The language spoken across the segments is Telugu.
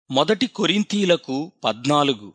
మొదటి కొరింథీలకు పద్నాలుగు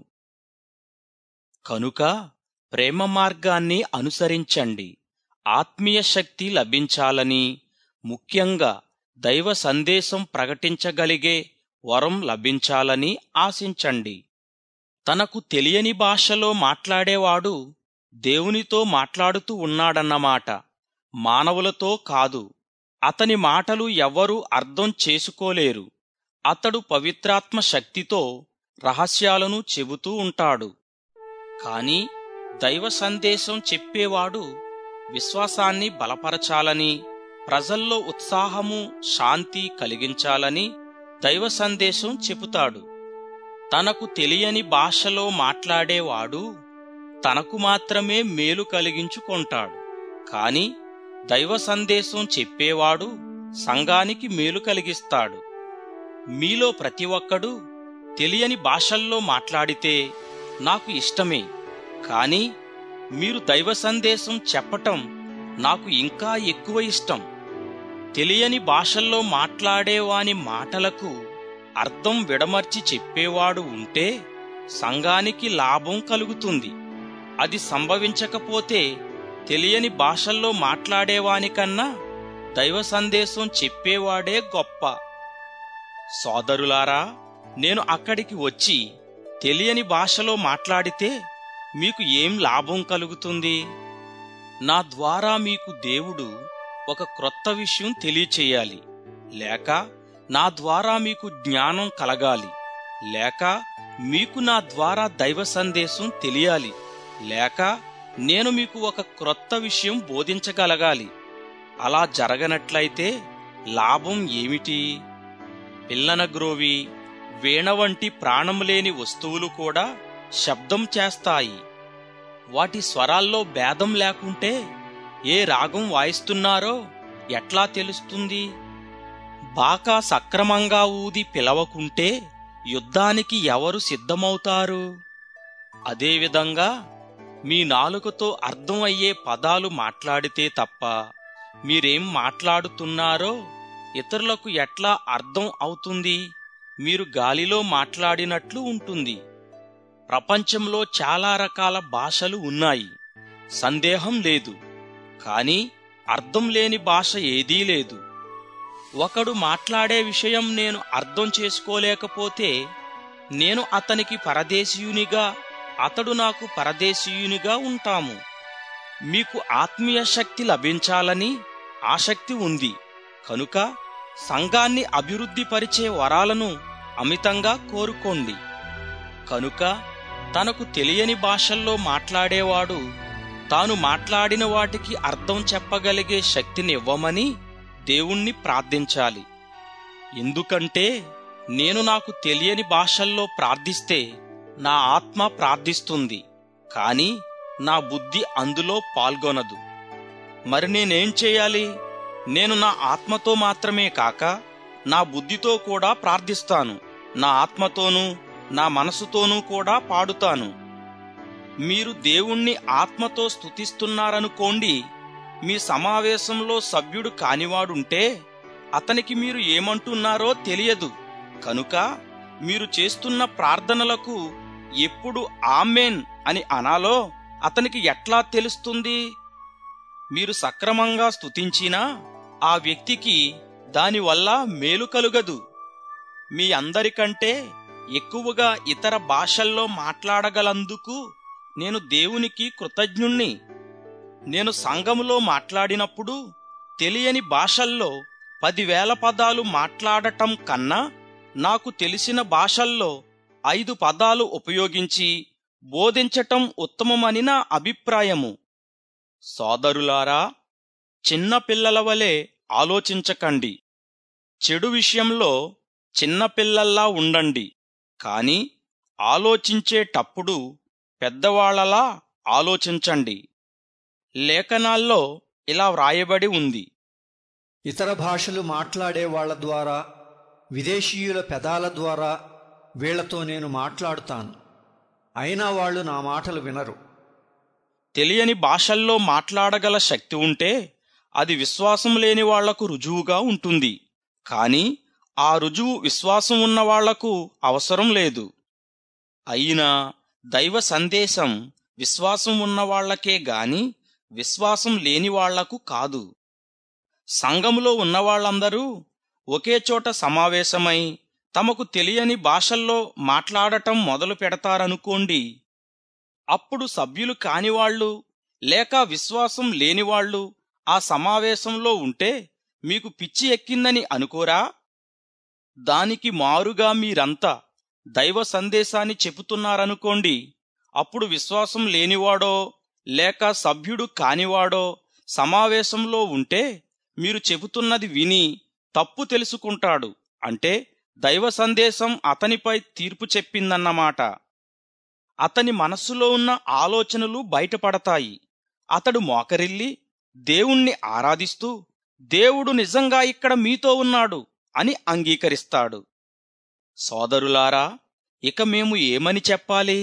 కనుక ప్రేమ మార్గాన్ని అనుసరించండి ఆత్మీయ శక్తి లభించాలని ముఖ్యంగా దైవ సందేశం ప్రకటించగలిగే వరం లభించాలని ఆశించండి తనకు తెలియని భాషలో మాట్లాడేవాడు దేవునితో మాట్లాడుతూ ఉన్నాడన్నమాట మానవులతో కాదు అతని మాటలు ఎవ్వరూ అర్థం చేసుకోలేరు అతడు పవిత్రాత్మ శక్తితో రహస్యాలను చెబుతూ ఉంటాడు కాని దైవ సందేశం చెప్పేవాడు విశ్వాసాన్ని బలపరచాలని ప్రజల్లో ఉత్సాహము శాంతి కలిగించాలని దైవ సందేశం చెబుతాడు తనకు తెలియని భాషలో మాట్లాడేవాడు తనకు మాత్రమే మేలు కలిగించుకుంటాడు కాని దైవ సందేశం చెప్పేవాడు సంఘానికి మేలు కలిగిస్తాడు మీలో ప్రతి ఒక్కడు తెలియని భాషల్లో మాట్లాడితే నాకు ఇష్టమే కాని మీరు దైవ సందేశం చెప్పటం నాకు ఇంకా ఎక్కువ ఇష్టం తెలియని భాషల్లో మాట్లాడేవాని మాటలకు అర్థం విడమర్చి చెప్పేవాడు ఉంటే సంఘానికి లాభం కలుగుతుంది అది సంభవించకపోతే తెలియని భాషల్లో మాట్లాడేవానికన్నా దైవ సందేశం చెప్పేవాడే గొప్ప సోదరులారా నేను అక్కడికి వచ్చి తెలియని భాషలో మాట్లాడితే మీకు ఏం లాభం కలుగుతుంది నా ద్వారా మీకు దేవుడు ఒక క్రొత్త విషయం తెలియచేయాలి లేక నా ద్వారా మీకు జ్ఞానం కలగాలి లేక మీకు నా ద్వారా దైవ సందేశం తెలియాలి లేక నేను మీకు ఒక క్రొత్త విషయం బోధించగలగాలి అలా జరగనట్లయితే లాభం ఏమిటి పిల్లన గ్రోవి వీణ వంటి ప్రాణం లేని వస్తువులు కూడా శబ్దం చేస్తాయి వాటి స్వరాల్లో భేదం లేకుంటే ఏ రాగం వాయిస్తున్నారో ఎట్లా తెలుస్తుంది బాకా సక్రమంగా ఊది పిలవకుంటే యుద్ధానికి ఎవరు సిద్ధమవుతారు అదేవిధంగా మీ నాలుకతో అర్థం అయ్యే పదాలు మాట్లాడితే తప్ప మీరేం మాట్లాడుతున్నారో ఇతరులకు ఎట్లా అర్థం అవుతుంది మీరు గాలిలో మాట్లాడినట్లు ఉంటుంది ప్రపంచంలో చాలా రకాల భాషలు ఉన్నాయి సందేహం లేదు కాని అర్థం లేని భాష ఏదీ లేదు ఒకడు మాట్లాడే విషయం నేను అర్థం చేసుకోలేకపోతే నేను అతనికి పరదేశీయునిగా అతడు నాకు పరదేశీయునిగా ఉంటాము మీకు ఆత్మీయ శక్తి లభించాలని ఆసక్తి ఉంది కనుక సంఘాన్ని అభివృద్ధిపరిచే వరాలను అమితంగా కోరుకోండి కనుక తనకు తెలియని భాషల్లో మాట్లాడేవాడు తాను మాట్లాడిన వాటికి అర్థం చెప్పగలిగే శక్తిని ఇవ్వమని దేవుణ్ణి ప్రార్థించాలి ఎందుకంటే నేను నాకు తెలియని భాషల్లో ప్రార్థిస్తే నా ఆత్మ ప్రార్థిస్తుంది కాని నా బుద్ధి అందులో పాల్గొనదు మరి నేనేం చేయాలి నేను నా ఆత్మతో మాత్రమే కాక నా బుద్ధితో కూడా ప్రార్థిస్తాను నా ఆత్మతోనూ నా మనసుతోనూ కూడా పాడుతాను మీరు దేవుణ్ణి ఆత్మతో స్తుతిస్తున్నారనుకోండి మీ సమావేశంలో సభ్యుడు కానివాడుంటే అతనికి మీరు ఏమంటున్నారో తెలియదు కనుక మీరు చేస్తున్న ప్రార్థనలకు ఎప్పుడు ఆమెన్ అని అనాలో అతనికి ఎట్లా తెలుస్తుంది మీరు సక్రమంగా స్తుతించినా ఆ వ్యక్తికి దానివల్ల మేలు కలుగదు మీ అందరికంటే ఎక్కువగా ఇతర భాషల్లో మాట్లాడగలందుకు నేను దేవునికి కృతజ్ఞుణ్ణి నేను సంఘములో మాట్లాడినప్పుడు తెలియని భాషల్లో పదివేల పదాలు మాట్లాడటం కన్నా నాకు తెలిసిన భాషల్లో ఐదు పదాలు ఉపయోగించి బోధించటం ఉత్తమమని నా అభిప్రాయము సోదరులారా చిన్న పిల్లల వలె ఆలోచించకండి చెడు విషయంలో చిన్నపిల్లల్లా ఉండండి కాని ఆలోచించేటప్పుడు పెద్దవాళ్లలా ఆలోచించండి లేఖనాల్లో ఇలా వ్రాయబడి ఉంది ఇతర భాషలు మాట్లాడే వాళ్ళ ద్వారా విదేశీయుల పెదాల ద్వారా వీళ్లతో నేను మాట్లాడుతాను అయినా వాళ్ళు నా మాటలు వినరు తెలియని భాషల్లో మాట్లాడగల శక్తి ఉంటే అది విశ్వాసం లేని వాళ్లకు రుజువుగా ఉంటుంది కాని ఆ రుజువు విశ్వాసం ఉన్న వాళ్లకు అవసరం లేదు అయినా దైవ సందేశం విశ్వాసం ఉన్న వాళ్లకే గాని విశ్వాసం లేని వాళ్లకు కాదు సంఘములో ఉన్నవాళ్లందరూ ఒకే చోట సమావేశమై తమకు తెలియని భాషల్లో మాట్లాడటం మొదలు పెడతారనుకోండి అప్పుడు సభ్యులు కానివాళ్లు లేక విశ్వాసం లేనివాళ్లు ఆ సమావేశంలో ఉంటే మీకు పిచ్చి ఎక్కిందని అనుకోరా దానికి మారుగా మీరంతా దైవ సందేశాన్ని చెబుతున్నారనుకోండి అప్పుడు విశ్వాసం లేనివాడో లేక సభ్యుడు కానివాడో సమావేశంలో ఉంటే మీరు చెబుతున్నది విని తప్పు తెలుసుకుంటాడు అంటే దైవ సందేశం అతనిపై తీర్పు చెప్పిందన్నమాట అతని మనస్సులో ఉన్న ఆలోచనలు బయటపడతాయి అతడు మోకరిల్లి దేవుణ్ణి ఆరాధిస్తూ దేవుడు నిజంగా ఇక్కడ మీతో ఉన్నాడు అని అంగీకరిస్తాడు సోదరులారా ఇక మేము ఏమని చెప్పాలి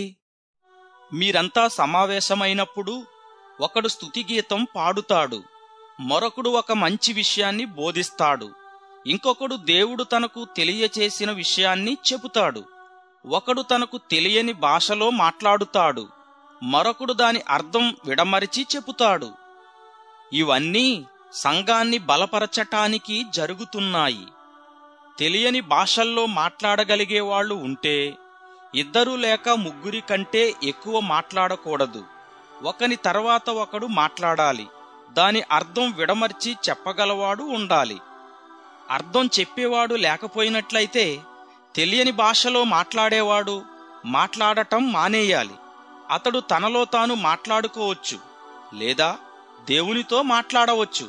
మీరంతా సమావేశమైనప్పుడు ఒకడు స్తుతిగీతం పాడుతాడు మరొకడు ఒక మంచి విషయాన్ని బోధిస్తాడు ఇంకొకడు దేవుడు తనకు తెలియచేసిన విషయాన్ని చెబుతాడు ఒకడు తనకు తెలియని భాషలో మాట్లాడుతాడు మరొకడు దాని అర్థం విడమరిచి చెబుతాడు ఇవన్నీ సంఘాన్ని బలపరచటానికి జరుగుతున్నాయి తెలియని భాషల్లో మాట్లాడగలిగే వాళ్ళు ఉంటే ఇద్దరు లేక ముగ్గురి కంటే ఎక్కువ మాట్లాడకూడదు ఒకని తర్వాత ఒకడు మాట్లాడాలి దాని అర్థం విడమర్చి చెప్పగలవాడు ఉండాలి అర్థం చెప్పేవాడు లేకపోయినట్లయితే తెలియని భాషలో మాట్లాడేవాడు మాట్లాడటం మానేయాలి అతడు తనలో తాను మాట్లాడుకోవచ్చు లేదా దేవునితో మాట్లాడవచ్చు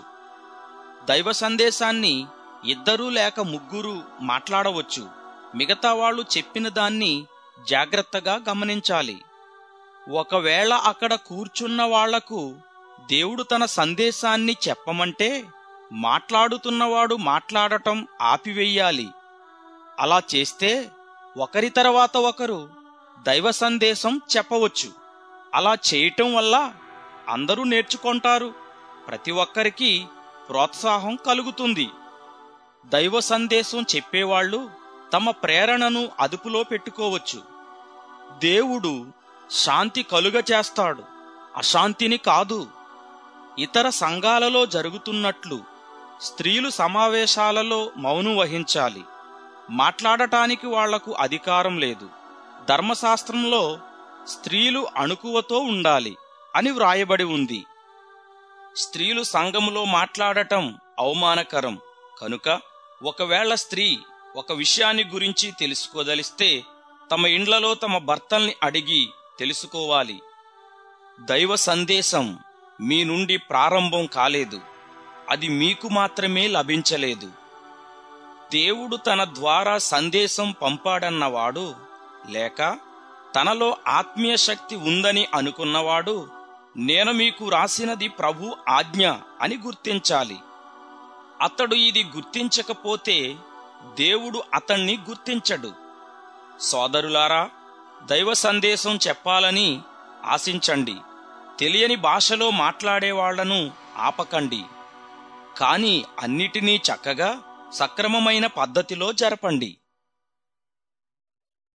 దైవ సందేశాన్ని ఇద్దరు లేక ముగ్గురు మాట్లాడవచ్చు మిగతా వాళ్ళు చెప్పిన దాన్ని జాగ్రత్తగా గమనించాలి ఒకవేళ అక్కడ కూర్చున్న వాళ్లకు దేవుడు తన సందేశాన్ని చెప్పమంటే మాట్లాడుతున్నవాడు మాట్లాడటం ఆపివెయ్యాలి అలా చేస్తే ఒకరి తర్వాత ఒకరు దైవ సందేశం చెప్పవచ్చు అలా చేయటం వల్ల అందరూ నేర్చుకుంటారు ప్రతి ఒక్కరికి ప్రోత్సాహం కలుగుతుంది దైవ సందేశం చెప్పేవాళ్ళు తమ ప్రేరణను అదుపులో పెట్టుకోవచ్చు దేవుడు శాంతి కలుగ చేస్తాడు అశాంతిని కాదు ఇతర సంఘాలలో జరుగుతున్నట్లు స్త్రీలు సమావేశాలలో మౌనం వహించాలి మాట్లాడటానికి వాళ్లకు అధికారం లేదు ధర్మశాస్త్రంలో స్త్రీలు అణుకువతో ఉండాలి అని వ్రాయబడి ఉంది స్త్రీలు సంఘములో మాట్లాడటం అవమానకరం కనుక ఒకవేళ స్త్రీ ఒక విషయాన్ని గురించి తెలుసుకోదలిస్తే తమ ఇండ్లలో తమ భర్తల్ని అడిగి తెలుసుకోవాలి దైవ సందేశం మీ నుండి ప్రారంభం కాలేదు అది మీకు మాత్రమే లభించలేదు దేవుడు తన ద్వారా సందేశం పంపాడన్నవాడు లేక తనలో ఆత్మీయ శక్తి ఉందని అనుకున్నవాడు నేను మీకు రాసినది ప్రభు ఆజ్ఞ అని గుర్తించాలి అతడు ఇది గుర్తించకపోతే దేవుడు అతణ్ణి గుర్తించడు సోదరులారా దైవ సందేశం చెప్పాలని ఆశించండి తెలియని భాషలో మాట్లాడేవాళ్లను ఆపకండి కాని అన్నిటినీ చక్కగా సక్రమమైన పద్ధతిలో జరపండి